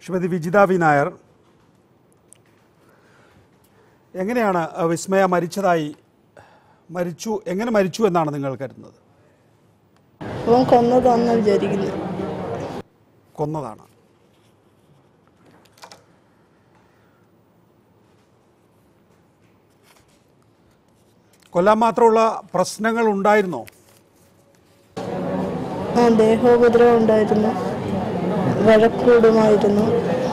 Shrimati Vijitha V Nair എങ്ങനെയാണ് അഹ്, വിസ്മയ മരിച്ചതായി മരിച്ചു എങ്ങനെ മരിച്ചു എന്നാണ് നിങ്ങൾ കരുതുന്നത് അവൻ കൊന്നതാണെന്ന് വിചാരിക്കുന്നു കൊന്നതാണ് കൊല്ലാൻ മാത്രമുള്ള പ്രശ്നങ്ങൾ ഉണ്ടായിരുന്നോ ആ ദേഹോപദ്രവം ഉണ്ടായിരുന്നു വഴക്കൂടുമായിരുന്നു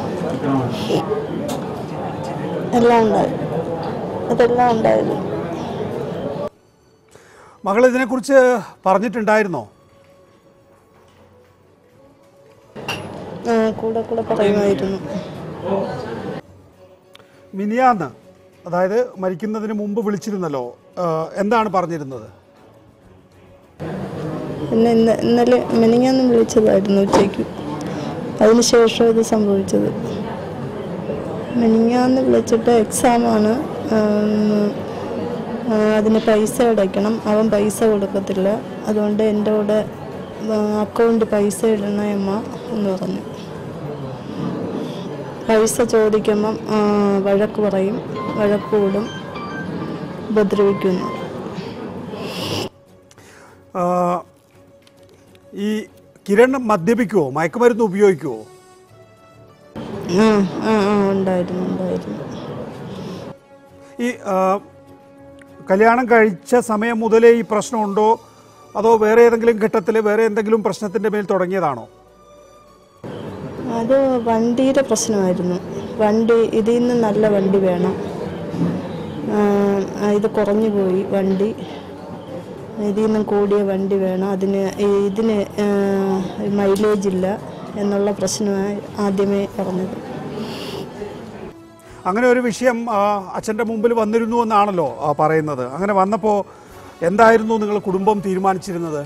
എല്ലാം ഉണ്ടായിരുന്നു അതെല്ലാം ഉണ്ടായിരുന്നു മകൾ ഇതിനെക്കുറിച്ച് പറഞ്ഞിട്ടുണ്ടായിരുന്നോ ആ, കൂടെ കൂടെ പറയുമായിരുന്നു മിനിയാന്ന് അതായത് മരിക്കുന്നതിന് മുമ്പ് വിളിച്ചിരുന്നല്ലോ ആഹ്, എന്താണ് പറഞ്ഞിരുന്നത് പിന്നെ ഇന്ന ഇന്നലെ മെനിങ്ങാന്ന് വിളിച്ചതായിരുന്നു ഉച്ചയ്ക്ക് അതിനുശേഷം ഇത് സംഭവിച്ചത് മെനിങ്ങാന്ന് വിളിച്ചിട്ട് എക്സാമാണ് അതിന് പൈസ അടയ്ക്കണം അവൻ പൈസ കൊടുക്കത്തില്ല അതുകൊണ്ട് എൻ്റെ കൂടെ അക്കൗണ്ട് പൈസ ഇടണേ അമ്മ എന്ന് പറഞ്ഞു പൈസ ചോദിക്കുമ്പം ആ, വഴക്ക് പറയും വഴക്ക് കൂടും ഉപദ്രവിക്കുന്നു ആഹ്, ഈ കിരൺ മദ്യപിക്കുമോ മയക്കുമരുന്ന് ഉപയോഗിക്കുമോ ആ ആ ആ ഉണ്ടായിരുന്നു ഉണ്ടായിരുന്നു ഈ ആഹ്, കല്യാണം കഴിച്ച സമയം മുതലേ ഈ പ്രശ്നമുണ്ടോ അതോ വേറെ ഏതെങ്കിലും ഘട്ടത്തിൽ വേറെ എന്തെങ്കിലും പ്രശ്നത്തിൻ്റെ മേൽ തുടങ്ങിയതാണോ അത് വണ്ടിയുടെ പ്രശ്നമായിരുന്നു വണ്ടി ഇതിൽ നിന്ന് നല്ല വണ്ടി വേണം ആ, ഇത് കുറഞ്ഞു പോയി വണ്ടി ഇതിൽ നിന്നും കൂടിയ വണ്ടി വേണം അതിന് ഈ- ഇതിന് മൈലേജ് ഇല്ല എന്നുള്ള പ്രശ്നമായി ആദ്യമേ പറഞ്ഞത് അങ്ങനെ ഒരു വിഷയം ആഹ്, അച്ഛൻ്റെ മുമ്പിൽ വന്നിരുന്നു എന്നാണല്ലോ ആഹ്, പറയുന്നത് അങ്ങനെ വന്നപ്പോൾ എന്തായിരുന്നു നിങ്ങൾ കുടുംബം തീരുമാനിച്ചിരുന്നത്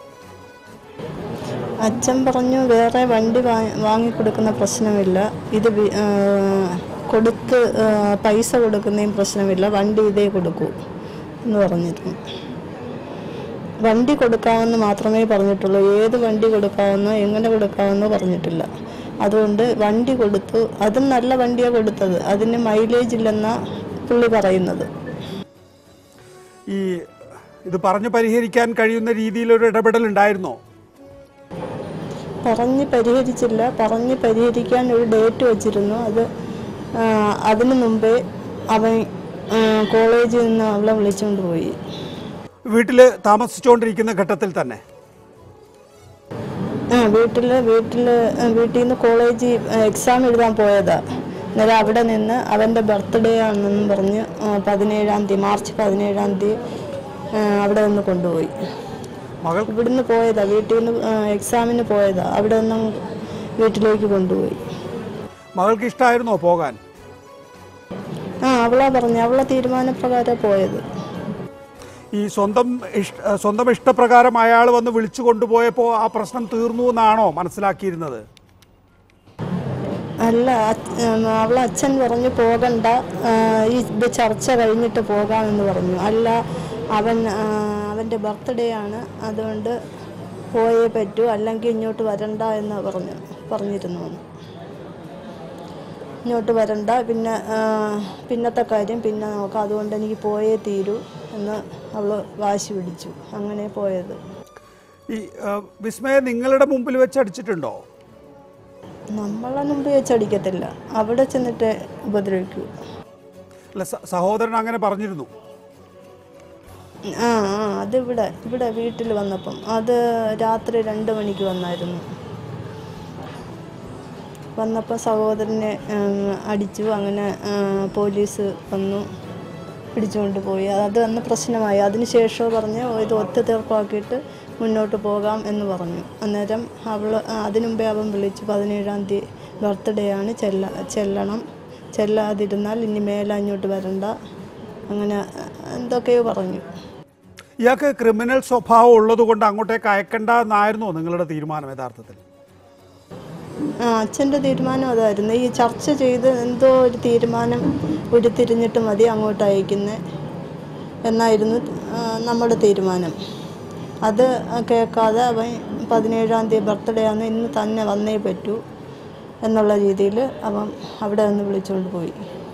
അച്ഛൻ പറഞ്ഞു വേറെ വണ്ടി വാ- വാങ്ങിക്കൊടുക്കുന്ന പ്രശ്നമില്ല ഇത് വി- ആ, കൊടുത്ത് ആ, പൈസ കൊടുക്കുന്നതും പ്രശ്നമില്ല വണ്ടി ഇതേ കൊടുക്കൂ എന്ന് പറഞ്ഞിരുന്നു വണ്ടി കൊടുക്കാമെന്ന് മാത്രമേ പറഞ്ഞിട്ടുള്ളൂ ഏത് വണ്ടി കൊടുക്കാമെന്നോ എങ്ങനെ കൊടുക്കാമെന്നോ പറഞ്ഞിട്ടില്ല അതുകൊണ്ട് വണ്ടി കൊടുത്തു അതും നല്ല വണ്ടിയാണ് കൊടുത്തത് അതിന് മൈലേജ് ഇല്ലെന്നാ പുള്ളി പറയുന്നത് ഈ ഇത് പറഞ്ഞു പരിഹരിക്കാൻ കഴിയുന്ന രീതിയിലൊരു ഇടപെടൽ ഉണ്ടായിരുന്നോ പറഞ്ഞ് പരിഹരിച്ചില്ല പറഞ്ഞ് പരിഹരിക്കാൻ ഒരു ഡേറ്റ് വെച്ചിരുന്നു അത് ആ, അതിനു മുമ്പേ അവൻ ആ, കോളേജിൽ നിന്ന് അവളെ വിളിച്ചുകൊണ്ട് പോയി വീട്ടിൽ താമസിച്ചുകൊണ്ടിരിക്കുന്ന ഘട്ടത്തിൽ തന്നെ ആ വീട്ടിൽ വീട്ടിൽ വീട്ടിൽ നിന്ന് കോളേജിൽ എക്സാം എഴുതാൻ പോയതാ അന്നേരം അവിടെ നിന്ന് അവൻ്റെ ബർത്ത്ഡേ ആണെന്നും പറഞ്ഞ് ആ, പതിനേഴാം തീയതി മാർച്ച് പതിനേഴാം തീയതി ആ, അവിടെ നിന്ന് കൊണ്ടുപോയി മകൾ ഇവിടുന്ന് പോയതാ വീട്ടിൽ നിന്ന് ആ, എക്സാമിന് പോയതാ അവിടെ നിന്നും വീട്ടിലേക്ക് കൊണ്ടുപോയി മകൾക്ക് ഇഷ്ടമായിരുന്നോ പോകാൻ ആ അവളാ പറഞ്ഞു അവളെ തീരുമാനപ്രകാരം പോയത് ഈ സ്വന്തം ഇഷ്ട സ്വന്തം ഇഷ്ടപ്രകാരം അയാൾ വന്ന് വിളിച്ചു കൊണ്ടുപോയപ്പോൾ ആ പ്രശ്നം തീർന്നു എന്നാണോ മനസ്സിലാക്കിയിരുന്നത് അല്ല അച്ഛ- ഉം, അവളെ അച്ഛൻ പറഞ്ഞു പോകണ്ട ആ, ഈ ഇത് ചർച്ച കഴിഞ്ഞിട്ട് പോകാമെന്ന് പറഞ്ഞു അല്ല അവൻ ആ, അവൻ്റെ ബർത്ത്ഡേ ആണ് അതുകൊണ്ട് പോയേ പറ്റൂ അല്ലെങ്കിൽ ഇങ്ങോട്ട് വരണ്ട എന്ന് പറഞ്ഞു പറഞ്ഞിരുന്നു അന്ന്. ഇങ്ങോട്ട് വരണ്ട പിന്നെ ആ, പിന്നത്തെ കാര്യം പിന്നെ നോക്കാം അതുകൊണ്ട് എനിക്ക് പോയേ തീരൂ എന്ന് അവൾ വാശി പിടിച്ചു അങ്ങനെ പോയത് ഈ ആ, വിസ്മയ നിങ്ങളുടെ മുമ്പിൽ വെച്ച് അടിച്ചിട്ടുണ്ടോ നമ്മളെ മുമ്പ് വെച്ചടിക്കത്തില്ല അവിടെ ചെന്നിട്ട് ഉപദ്രവിക്കൂ അല്ല സ- സഹോദരൻ അങ്ങനെ പറഞ്ഞിരുന്നു ആ ആ അതിവിടെ ഇവിടെ വീട്ടിൽ വന്നപ്പം അത് രാത്രി രണ്ട് മണിക്ക് വന്നായിരുന്നു വന്നപ്പോൾ സഹോദരനെ ഉം, അടിച്ചു അങ്ങനെ ആ, പോലീസ് വന്നു പിടിച്ചുകൊണ്ട് പോയി അത് അന്ന് പ്രശ്നമായി അതിനുശേഷം പറഞ്ഞ് "ഓ, ഇത് ഒത്തുതീർപ്പാക്കിയിട്ട് മുന്നോട്ട് പോകാം എന്ന് പറഞ്ഞു അന്നേരം അവൾ അതിനു മുമ്പേ അവൻ വിളിച്ചു പതിനേഴാം തീയതി ബർത്ത്ഡേ ആണ് ചെല്ല ചെല്ലണം ചെല്ലാതിരുന്നാൽ ഇനി മേലെ അങ്ങോട്ട് വരണ്ട അങ്ങനെ എന്തൊക്കെയോ പറഞ്ഞു ഇയാൾക്ക് ക്രിമിനൽ സ്വഭാവം ഉള്ളതുകൊണ്ട് അങ്ങോട്ടേക്ക് അയക്കണ്ട എന്നായിരുന്നോ നിങ്ങളുടെ തീരുമാനം യഥാർത്ഥത്തിൽ ആ അച്ഛൻ്റെ തീരുമാനം അതായിരുന്നു ഈ ചർച്ച ചെയ്ത് എന്തോ ഒരു തീരുമാനം ഉരുത്തിരിഞ്ഞിട്ട് മതി അങ്ങോട്ട് അയക്കുന്നത് എന്നായിരുന്നു ആ, നമ്മുടെ തീരുമാനം അത് കേൾക്കാതെ അവൻ പതിനേഴാം തീയതി ബർത്ത്ഡേ ആണ് ഇന്ന് തന്നെ വന്നേ പറ്റൂ എന്നുള്ള രീതിയിൽ അവൻ അവിടെ നിന്ന് വിളിച്ചുകൊണ്ട് പോയി